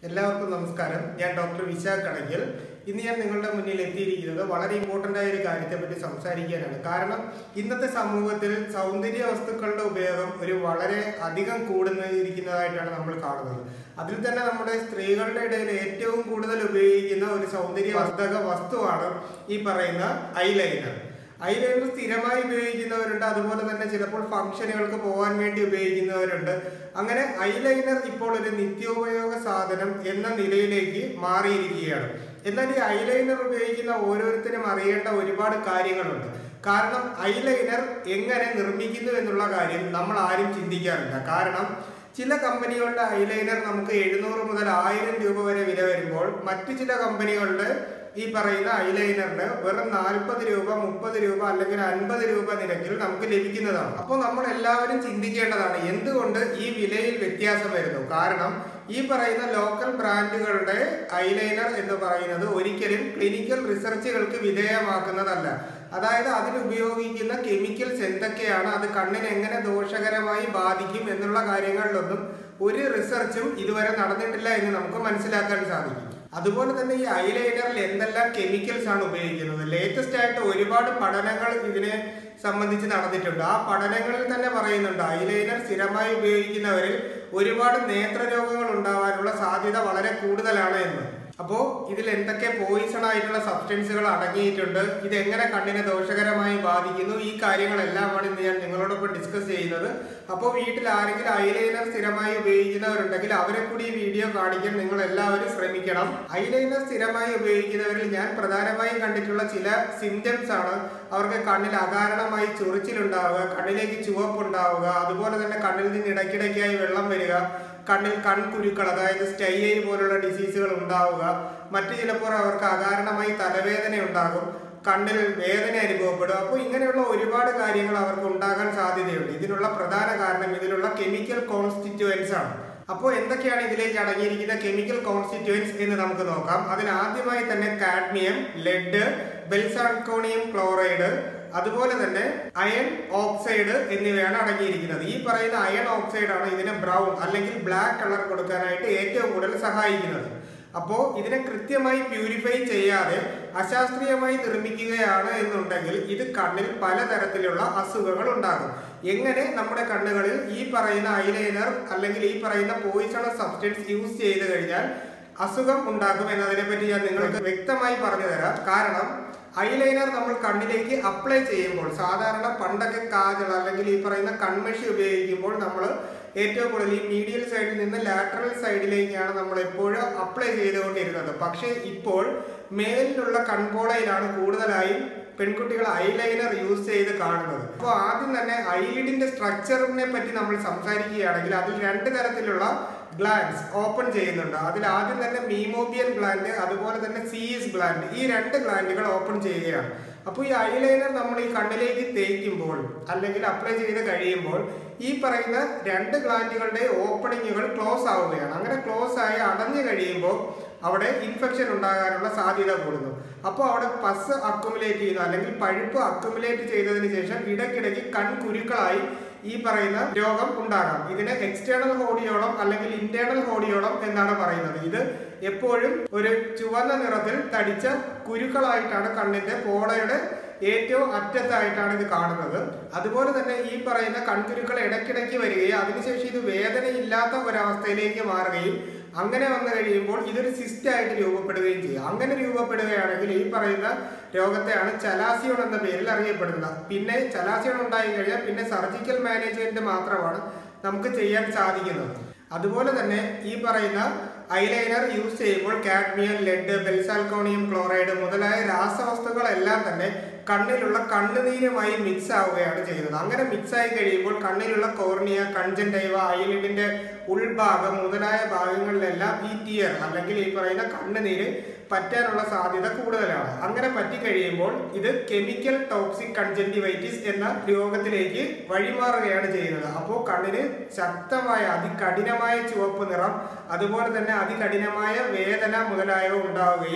എല്ലാവർക്കും നമസ്കാരം ഞാൻ ഡോക്ടർ വിശാഖ് കടയ്ക്കൽ ഇന്ന് ഞാൻ നിങ്ങളുടെ മുന്നിൽ എത്തിയിരിക്കുന്നത് വളരെ ഇമ്പോർട്ടൻ്റ് ആയ ഒരു കാര്യത്തെപ്പറ്റി സംസാരിക്കാനാണ് കാരണം ഇന്നത്തെ സമൂഹത്തിൽ സൗന്ദര്യ വസ്തുക്കളുടെ ഉപയോഗം ഒരു വളരെ അധികം കൂടുന്നിരിക്കുന്നതായിട്ടാണ് നമ്മൾ കാണുന്നത് അതിൽ തന്നെ നമ്മുടെ സ്ത്രീകളുടെ ഇടയിൽ ഏറ്റവും കൂടുതൽ ഉപയോഗിക്കുന്ന ഒരു സൗന്ദര്യവർദ്ധക വസ്തുവാണ് ഈ പറയുന്ന ഐലൈനർ ഐലൈനർ സ്ഥിരമായി ഉപയോഗിക്കുന്നവരുണ്ട് അതുപോലെ തന്നെ ചിലപ്പോൾ ഫംഗ്ഷനുകൾക്ക് പോകാൻ വേണ്ടി ഉപയോഗിക്കുന്നവരുണ്ട് അങ്ങനെ ഐലൈനർ ഇപ്പോൾ ഒരു നിത്യോപയോഗ സാധനം എന്ന നിലയിലേക്ക് മാറിയിരിക്കുകയാണ് എന്നാൽ ഈ ഐലൈനർ ഉപയോഗിക്കുന്ന ഓരോരുത്തരും അറിയേണ്ട ഒരുപാട് കാര്യങ്ങളുണ്ട് കാരണം ഐലൈനർ എങ്ങനെ നിർമ്മിക്കുന്നു എന്നുള്ള കാര്യം നമ്മൾ ആരും ചിന്തിക്കാറില്ല കാരണം ചില കമ്പനികളുടെ ഐലൈനർ നമുക്ക് എഴുന്നൂറ് മുതൽ ആയിരം രൂപ വരെ വില വരുമ്പോൾ മറ്റു ചില കമ്പനികളുടെ ഈ പറയുന്ന ഐലൈനറിന് വെറും നാൽപ്പത് രൂപ മുപ്പത് രൂപ അല്ലെങ്കിൽ അൻപത് രൂപ നിരക്കിൽ നമുക്ക് ലഭിക്കുന്നതാണ് അപ്പോൾ നമ്മൾ എല്ലാവരും ചിന്തിക്കേണ്ടതാണ് എന്തുകൊണ്ട് ഈ വിലയിൽ വ്യത്യാസം വരുന്നു കാരണം ഈ പറയുന്ന ലോക്കൽ ബ്രാൻഡുകളുടെ ഐലൈനർ എന്ന് പറയുന്നത് ഒരിക്കലും ക്ലിനിക്കൽ റിസർച്ചുകൾക്ക് വിധേയമാക്കുന്നതല്ല അതായത് അതിൽ ഉപയോഗിക്കുന്ന കെമിക്കൽസ് എന്തൊക്കെയാണ് അത് കണ്ണിന് എങ്ങനെ ദോഷകരമായി ബാധിക്കും എന്നുള്ള കാര്യങ്ങളിലൊന്നും ഒരു റിസർച്ചും ഇതുവരെ നടന്നിട്ടില്ല എന്ന് നമുക്ക് മനസ്സിലാക്കാൻ സാധിക്കും അതുപോലെ തന്നെ ഈ ഐലൈനറിൽ എന്തെല്ലാം കെമിക്കൽസ് ആണ് ഉപയോഗിക്കുന്നത് ലേറ്റസ്റ്റ് ആയിട്ട് ഒരുപാട് പഠനങ്ങൾ ഇതിനെ സംബന്ധിച്ച് നടന്നിട്ടുണ്ട് ആ പഠനങ്ങളിൽ തന്നെ പറയുന്നുണ്ട് ഐലൈനർ സ്ഥിരമായി ഉപയോഗിക്കുന്നവരിൽ ഒരുപാട് നേത്രരോഗങ്ങൾ ഉണ്ടാവാനുള്ള സാധ്യത വളരെ കൂടുതലാണ് എന്ന് അപ്പോൾ ഇതിൽ എന്തൊക്കെ പോയിസൺ ആയിട്ടുള്ള സബ്സ്റ്റൻസുകൾ അടങ്ങിയിട്ടുണ്ട് ഇത് എങ്ങനെ കണ്ണിനെ ദോഷകരമായി ബാധിക്കുന്നു ഈ കാര്യങ്ങളെല്ലാമാണ് ഇന്ന് ഞാൻ നിങ്ങളോടൊപ്പം ഡിസ്കസ് ചെയ്യുന്നത് അപ്പോൾ വീട്ടിൽ ആരെങ്കിലും ഐലൈനർ സ്ഥിരമായി ഉപയോഗിക്കുന്നവരുണ്ടെങ്കിൽ അവരെ കൂടി ഈ വീഡിയോ കാണിക്കാൻ നിങ്ങൾ എല്ലാവരും ശ്രമിക്കണം ഐലൈനർ സ്ഥിരമായി ഉപയോഗിക്കുന്നവരിൽ ഞാൻ പ്രധാനമായും കണ്ടിട്ടുള്ള ചില സിംറ്റംസ് ആണ് അവർക്ക് കണ്ണിൽ അകാരണമായി ചൊറിച്ചിലുണ്ടാവുക കണ്ണിലേക്ക് ചുവപ്പുണ്ടാവുക അതുപോലെ തന്നെ കണ്ണിൽ നിന്ന് ഇടയ്ക്കിടയ്ക്കായി വെള്ളം വരിക കണ്ണിൽ കൺകുരുക്കൾ അതായത് സ്റ്റൈ പോലുള്ള ഡിസീസുകൾ ഉണ്ടാവുക മറ്റു ചിലപ്പോൾ അവർക്ക് അകാരണമായി തലവേദന ഉണ്ടാകും കണ്ണിൽ വേദന അനുഭവപ്പെടും അപ്പോൾ ഇങ്ങനെയുള്ള ഒരുപാട് കാര്യങ്ങൾ അവർക്ക് ഉണ്ടാകാൻ സാധ്യതയുണ്ട് ഇതിനുള്ള പ്രധാന കാരണം ഇതിലുള്ള കെമിക്കൽ കോൺസ്റ്റിറ്റ്യുവൻസ് ആണ് അപ്പോൾ എന്തൊക്കെയാണ് ഇതിലേക്ക് അടങ്ങിയിരിക്കുന്ന കെമിക്കൽ കോൺസ്റ്റിറ്റ്യുവൻസ് എന്ന് നമുക്ക് നോക്കാം അതിൽ ആദ്യമായി തന്നെ കാഡ്മിയം ലെഡ് ബെൽസാൺകോണിയം ക്ലോറൈഡ് അതുപോലെ തന്നെ അയൺ ഓക്സൈഡ് എന്നിവയാണ് അടങ്ങിയിരിക്കുന്നത് ഈ പറയുന്ന അയൺ ഓക്സൈഡ് ആണ് ഇതിന് ബ്രൗൺ അല്ലെങ്കിൽ ബ്ലാക്ക് കളർ കൊടുക്കാനായിട്ട് ഏറ്റവും കൂടുതൽ സഹായിക്കുന്നത് അപ്പോൾ ഇതിനെ കൃത്യമായി പ്യൂരിഫൈ ചെയ്യാതെ അശാസ്ത്രീയമായി നിർമ്മിക്കുകയാണ് എന്നുണ്ടെങ്കിൽ ഇത് കണ്ണിൽ പലതരത്തിലുള്ള അസുഖങ്ങൾ ഉണ്ടാകും എങ്ങനെ നമ്മുടെ കണ്ണുകളിൽ ഈ പറയുന്ന ഐലൈനർ അല്ലെങ്കിൽ ഈ പറയുന്ന പോയിസണസ് സബ്സ്റ്റൻസ് യൂസ് ചെയ്ത് കഴിഞ്ഞാൽ അസുഖം ഉണ്ടാകും എന്നതിനെ പറ്റി ഞാൻ നിങ്ങൾക്ക് വ്യക്തമായി പറഞ്ഞു തരാം കാരണം ഐലൈനർ നമ്മൾ കണ്ണിലേക്ക് അപ്ലൈ ചെയ്യുമ്പോൾ സാധാരണ പണ്ടൊക്കെ കാജൾ അല്ലെങ്കിൽ ഈ പറയുന്ന കൺമഷി ഉപയോഗിക്കുമ്പോൾ നമ്മൾ ഏറ്റവും കൂടുതൽ ഈ മീഡിയൽ സൈഡിൽ നിന്ന് ലാറ്ററൽ സൈഡിലേക്കാണ് നമ്മൾ എപ്പോഴും അപ്ലൈ ചെയ്തുകൊണ്ടിരുന്നത് പക്ഷേ ഇപ്പോൾ മേലിലുള്ള കൺപോളയിലാണ് കൂടുതലായും പെൺകുട്ടികൾ ഐലൈനർ യൂസ് ചെയ്ത് കാണുന്നത് അപ്പോൾ ആദ്യം തന്നെ ഐലിഡിന്റെ സ്ട്രക്ചറിനെ പറ്റി നമ്മൾ സംസാരിക്കുകയാണെങ്കിൽ അതിൽ രണ്ട് തരത്തിലുള്ള ഗ്ലാൻഡ്സ് ഓപ്പൺ ചെയ്യുന്നുണ്ട് അതിൽ ആദ്യം തന്നെ മീമോബിയൻ ഗ്ലാൻഡ് അതുപോലെ തന്നെ സിഎസ് ഗ്ലാൻഡ് ഈ രണ്ട് ഗ്ലാൻഡുകൾ ഓപ്പൺ ചെയ്യുകയാണ് അപ്പോൾ ഈ ഐലൈനർ നമ്മൾ ഈ കണ്ണിലേക്ക് തേക്കുമ്പോൾ അല്ലെങ്കിൽ അപ്ലൈ ചെയ്ത് കഴിയുമ്പോൾ ഈ പറയുന്ന രണ്ട് ഗ്ലാൻഡുകളുടെ ഓപ്പണിങ്ങുകൾ ക്ലോസ് ആവുകയാണ് അങ്ങനെ ക്ലോസ് ആയി അടഞ്ഞു കഴിയുമ്പോൾ അവിടെ ഇൻഫെക്ഷൻ ഉണ്ടാകാനുള്ള സാധ്യത കൂടുന്നു അപ്പോൾ അവിടെ പസ് അക്കുമുലേറ്റ് ചെയ്യുന്നു അല്ലെങ്കിൽ പഴുപ്പ് അക്കുമുലേറ്റ് ചെയ്തതിന് ശേഷം ഇടയ്ക്കിടയ്ക്ക് കൺകുരുക്കളായി ഈ പറയുന്ന രോഗം ഉണ്ടാകാം ഇതിന് എക്സ്റ്റേണൽ ഹോഡിയോളം അല്ലെങ്കിൽ ഇന്റേണൽ ഹോഡിയോളം എന്നാണ് പറയുന്നത് ഇത് എപ്പോഴും ഒരു ചുവന്ന നിറത്തിൽ തടിച്ച കുരുക്കളായിട്ടാണ് കണ്ണിന്റെ പോളയുടെ ഏറ്റവും അറ്റത്തായിട്ടാണ് ഇത് കാണുന്നത് അതുപോലെ തന്നെ ഈ പറയുന്ന കൺകുരുക്കൾ ഇടയ്ക്കിടയ്ക്ക് വരികയും അതിനുശേഷം ഇത് വേദനയില്ലാത്ത ഒരവസ്ഥയിലേക്ക് മാറുകയും അങ്ങനെ വന്നു കഴിയുമ്പോൾ ഇതൊരു സിസ്റ്റ് ആയിട്ട് രൂപപ്പെടുകയും ചെയ്യും അങ്ങനെ രൂപപ്പെടുകയാണെങ്കിൽ ഈ പറയുന്ന രോഗത്തെയാണ് ചലാസിയോൺ എന്ന പേരിൽ അറിയപ്പെടുന്നത് പിന്നെ ചലാസിയോൺ ഉണ്ടായി കഴിഞ്ഞാൽ പിന്നെ സർജിക്കൽ മാനേജ്മെന്റ് മാത്രമാണ് നമുക്ക് ചെയ്യാൻ സാധിക്കുന്നത് അതുപോലെ തന്നെ ഈ പറയുന്ന ഐലൈനർ യൂസ് ചെയ്യുമ്പോൾ കാഡ്മിയം ലെഡ് ബെൽസാൽക്കോണിയം ക്ലോറൈഡ് മുതലായ രാസവസ്തുക്കളെല്ലാം തന്നെ കണ്ണിലുള്ള കണ്ണുനീരുമായി മിക്സ് ആവുകയാണ് ചെയ്യുന്നത് അങ്ങനെ മിക്സ് ആയി കഴിയുമ്പോൾ കണ്ണിലുള്ള കോർണിയ കൺജൻറ്റൈവ ഐലിഡിന്റെ ഉൾഭാഗം മുതലായ ഭാഗങ്ങളിലെല്ലാം ഈ ടിയർ അല്ലെങ്കിൽ ഈ പറയുന്ന കണ്ണുനീര് പറ്റാനുള്ള സാധ്യത കൂടുതലാണ് അങ്ങനെ പറ്റിക്കഴിയുമ്പോൾ ഇത് കെമിക്കൽ ടോക്സിക് കൺജന്റിവൈറ്റിസ് എന്ന രോഗത്തിലേക്ക് വഴിമാറുകയാണ് ചെയ്യുന്നത് അപ്പോൾ കണ്ണിന് ശക്തമായ അതികഠിനമായ ചുവപ്പ് നിറം അതുപോലെ തന്നെ അതികഠിനമായ വേദന മുതലായവ ഉണ്ടാവുകയും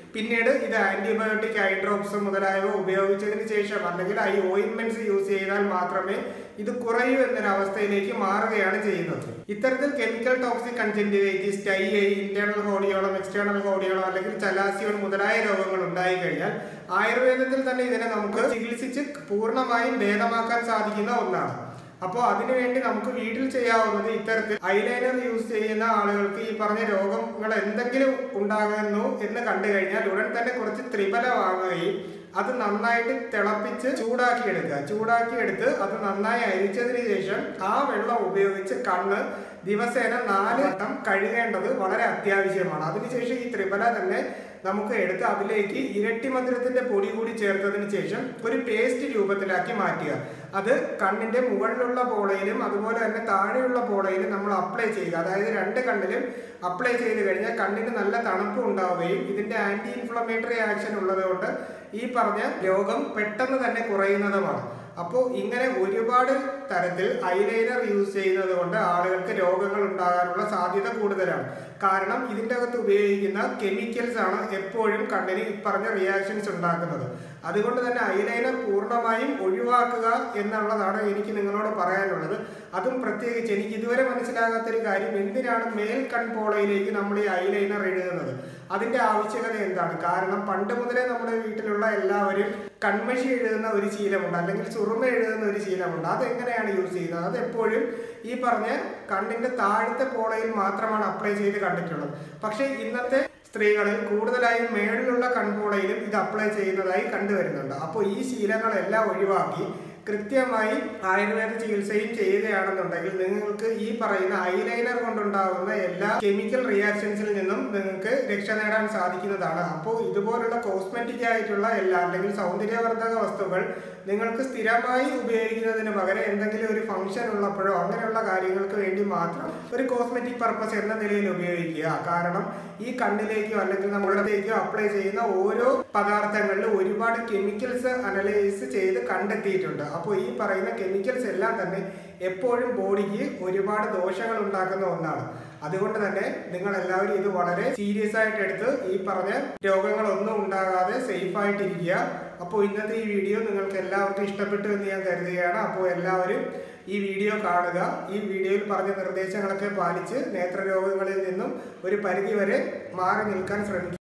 പിന്നീട് ഇത് ആന്റിബയോട്ടിക് ഐ ഡ്രോപ്സ് മുതലായവ ഉപയോഗിച്ചതിന് ശേഷം അല്ലെങ്കിൽ ഐ ഓയിൻമെന്റ്സ് യൂസ് ചെയ്താൽ മാത്രമേ ഇത് കുറയൂ എന്നൊരവസ്ഥയിലേക്ക് മാറുകയാണ് ചെയ്യുന്നത് ഇത്തരത്തിൽ chemical toxic conjunctivitis dry eye internal hordeolum external hordeolum അല്ലെങ്കിൽ ചലാസിയോൺ മുതലായ രോഗങ്ങൾ ഉണ്ടായി കഴിഞ്ഞാൽ ആയുർവേദത്തിൽ തന്നെ ഇതിനെ നമുക്ക് ചികിത്സിച്ച് പൂർണ്ണമായും ഭേദമാക്കാൻ സാധിക്കുന്ന ഒന്നാണ് അപ്പോൾ അതിനുവേണ്ടി നമുക്ക് വീട്ടിൽ ചെയ്യാവുന്നത് ഇത്തരത്തിൽ ഐലൈനർ യൂസ് ചെയ്യുന്ന ആളുകൾക്ക് ഈ പറഞ്ഞ രോഗങ്ങൾ എന്തെങ്കിലും ഉണ്ടാകുന്നു എന്ന് കണ്ടു കഴിഞ്ഞാൽ ഉടൻ തന്നെ കുറച്ച് ത്രിബല വാങ്ങുകയും അത് നന്നായിട്ട് തിളപ്പിച്ച് ചൂടാക്കിയെടുക്കുക ചൂടാക്കിയെടുത്ത് അത് നന്നായി അരിച്ചതിന് ശേഷം ആ വെള്ളം ഉപയോഗിച്ച് കണ്ണ് ദിവസേന നാല് വട്ടം കഴുകേണ്ടത് വളരെ അത്യാവശ്യമാണ് അതിനുശേഷം ഈ ത്രിബല തന്നെ നമുക്ക് എടുത്ത് അതിലേക്ക് ഇരട്ടി മധുരത്തിന്റെ പൊടി കൂടി ചേർത്തതിന് ശേഷം ഒരു പേസ്റ്റ് രൂപത്തിലാക്കി മാറ്റുക അത് കണ്ണിന്റെ മുകളിലുള്ള പോളയിലും അതുപോലെ തന്നെ താഴെയുള്ള പോളയിലും നമ്മൾ അപ്ലൈ ചെയ്യുക അതായത് രണ്ട് കണ്ണിലും അപ്ലൈ ചെയ്ത് കഴിഞ്ഞാൽ കണ്ണിന് നല്ല തണുപ്പ് ഉണ്ടാവുകയും ഇതിന്റെ ആന്റി ഇൻഫ്ലമേറ്ററി ആക്ഷൻ ഉള്ളതുകൊണ്ട് ഈ പറഞ്ഞ രോഗം പെട്ടെന്ന് തന്നെ കുറയുന്നതുമാണ് അപ്പോൾ ഇങ്ങനെ ഒരുപാട് തരത്തിൽ ഐലൈനർ യൂസ് ചെയ്യുന്നത് കൊണ്ട് ആളുകൾക്ക് രോഗങ്ങൾ ഉണ്ടാകാനുള്ള സാധ്യത കൂടുതലാണ് കാരണം ഇതിൻ്റെ അകത്ത് ഉപയോഗിക്കുന്ന കെമിക്കൽസ് ആണ് എപ്പോഴും കണ്ണിന് ഈ പറഞ്ഞ റിയാക്ഷൻസ് ഉണ്ടാക്കുന്നത് അതുകൊണ്ട് തന്നെ ഐലൈനർ പൂർണ്ണമായും ഒഴിവാക്കുക എന്നുള്ളതാണ് എനിക്ക് നിങ്ങളോട് പറയാനുള്ളത് അതും പ്രത്യേകിച്ച് എനിക്ക് ഇതുവരെ മനസ്സിലാകാത്തൊരു കാര്യം എന്തിനാണ് മേൽ കൺപോളയിലേക്ക് നമ്മൾ ഈ ഐലൈനർ എഴുതുന്നത് അതിന്റെ ആവശ്യകത എന്താണ് കാരണം പണ്ട് മുതലേ നമ്മുടെ വീട്ടിലുള്ള എല്ലാവരും കൺമഷി എഴുതുന്ന ഒരു ശീലമുണ്ട് അല്ലെങ്കിൽ സുറുമ എഴുതുന്ന ഒരു ശീലമുണ്ട് അത് എങ്ങനെയാണ് യൂസ് ചെയ്യുന്നത് അത് എപ്പോഴും ഈ പറഞ്ഞ കണ്ണിന്റെ താഴത്തെ പോളയിൽ മാത്രമാണ് അപ്ലൈ ചെയ്ത് കണ്ടിട്ടുള്ളത് പക്ഷേ ഇന്നത്തെ സ്ത്രീകളിൽ കൂടുതലായും മേളിലുള്ള കൺപോളയിലും ഇത് അപ്ലൈ ചെയ്യുന്നതായി കണ്ടുവരുന്നുണ്ട് അപ്പോൾ ഈ ശീലങ്ങളെല്ലാം ഒഴിവാക്കി കൃത്യമായി ആയുർവേദ ചികിത്സയും ചെയ്യുകയാണെന്നുണ്ടെങ്കിൽ നിങ്ങൾക്ക് ഈ പറയുന്ന ഐലൈനർ കൊണ്ടുണ്ടാകുന്ന എല്ലാ കെമിക്കൽ റിയാക്ഷൻസിൽ നിന്നും നിങ്ങൾക്ക് രക്ഷ നേടാൻ സാധിക്കുന്നതാണ് അപ്പോൾ ഇതുപോലുള്ള കോസ്മെറ്റിക് ആയിട്ടുള്ള എല്ലാ അല്ലെങ്കിൽ സൗന്ദര്യവർദ്ധക വസ്തുക്കൾ നിങ്ങൾക്ക് സ്ഥിരമായി ഉപയോഗിക്കുന്നതിന് പകരം എന്തെങ്കിലും ഒരു ഫംഗ്ഷൻ ഉള്ളപ്പോഴോ അങ്ങനെയുള്ള കാര്യങ്ങൾക്ക് വേണ്ടി മാത്രം ഒരു കോസ്മെറ്റിക് പർപ്പസ് എന്ന നിലയിൽ ഉപയോഗിക്കുക കാരണം ഈ കണ്ണിലേക്കോ അല്ലെങ്കിൽ നമ്മളിലേക്കോ അപ്ലൈ ചെയ്യുന്ന ഓരോ പദാർത്ഥങ്ങളിലും ഒരുപാട് കെമിക്കൽസ് അനലൈസ് ചെയ്ത് കണ്ടെത്തിയിട്ടുണ്ട് അപ്പോൾ ഈ പറയുന്ന കെമിക്കൽസ് എല്ലാം തന്നെ എപ്പോഴും ബോഡിക്ക് ഒരുപാട് ദോഷങ്ങൾ ഉണ്ടാക്കുന്ന ഒന്നാണ് അതുകൊണ്ട് തന്നെ നിങ്ങൾ എല്ലാവരും ഇത് വളരെ സീരിയസ് ആയിട്ട് എടുത്ത് ഈ പറഞ്ഞ രോഗങ്ങളൊന്നും ഉണ്ടാകാതെ സേഫ് ആയിട്ടിരിക്കുക അപ്പോൾ ഇന്നത്തെ ഈ വീഡിയോ നിങ്ങൾക്ക് എല്ലാവർക്കും ഇഷ്ടപ്പെട്ടു എന്ന് ഞാൻ കരുതുകയാണ് അപ്പോൾ എല്ലാവരും ഈ വീഡിയോ കാണുക ഈ വീഡിയോയിൽ പറഞ്ഞ നിർദ്ദേശങ്ങളൊക്കെ പാലിച്ച് നേത്രരോഗങ്ങളിൽ നിന്നും ഒരു പരിധി വരെ മാറി നിൽക്കാൻ ശ്രമിക്കുക